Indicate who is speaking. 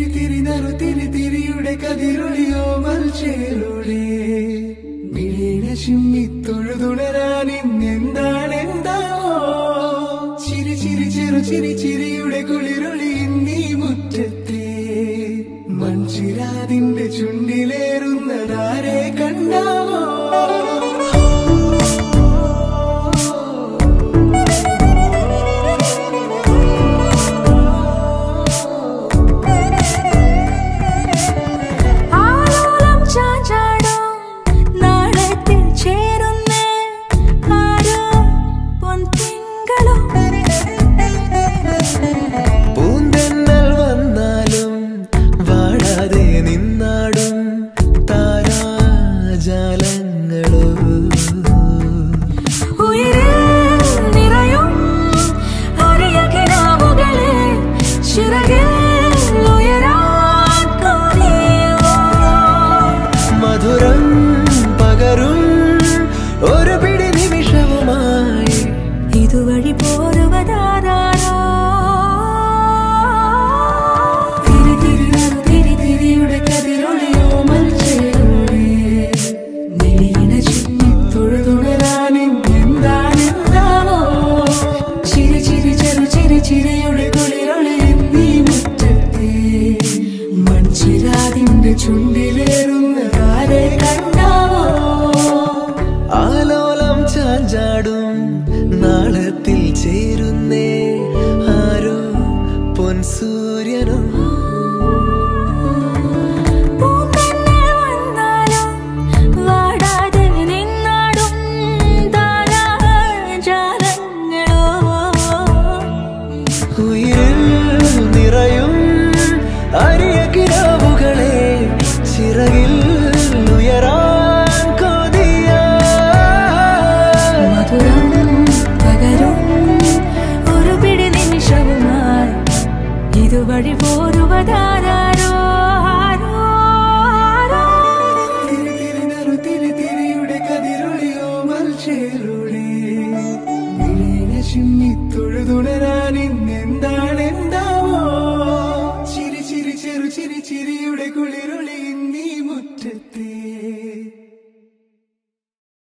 Speaker 1: തിരി നറു തിരി തിരിയുടെ കതിരൊളിയോ മൽച്ചേലൂടെ മിഴീണ ചിമ്മി തൊഴുതുണരാൻ ഇന്നെന്താണ് എന്താവോ ചിരി ചിരി ചെറു ചിരി ചിരിയുടെ കുളിരൊളി നീ മുറ്റത്തെ മൺചിരാതിന്റെ ചുണ്ടിലേറുന്നതാരെ കണ്ടാവോ
Speaker 2: ആലോലം ചാഞ്ചാടും നാളത്തിൽ ചേരുന്നേ ആരോ പൊൻതിങ്കളോ
Speaker 1: പൂന്തെന്നൽ വന്നാലും വാടാതെ നിന്നാടും താരാജാലങ്ങളോ
Speaker 2: ഉയരിൽ നിറയും അരിയ കിനാവുകളെ ചിറകിൽ ഉയരാൻ തോന്നിയോ
Speaker 1: മധുരം പകരും ഒരു പിടി നിമിഷവുമായി
Speaker 2: ഇതുവഴി പോരുവതാരോ തിരി തിരി നറു തിരി തിരിയുടെ കതിരൊളിയോ മൽച്ചേലൂടെ നെളിയിണ ചിമ്മി തൊഴുതുണരാനും എന്താണെന്താവോ ചിരി ചിരി ചെറു ചിരി ചിരിയുടെ കുളിരൊളി നീ മുറ്റത്തെ മൺചിരാതിന്റെ ചുണ്ടിലേറുന്നതാരെ കണ്ടാവോ
Speaker 1: ആലോലം ചാഞ്ചാടും നാളത്തിൽ ചേരുന്നേ ആരോ പൊൻസൂര്യനും
Speaker 2: പൂന്തന്നെ വന്നാലും വാടാതെ നിന്നാടും താരാജാലങ്ങളോ
Speaker 1: ഉയിരിൽ നിറയും അരിയ കിടാവുകളെ ചിറകിൽ ഉയരാൻ കൊതിയ
Speaker 2: മധുരം പകരും ഒരു പിടി നിമിഷവുമായി ഇതുവഴി പോ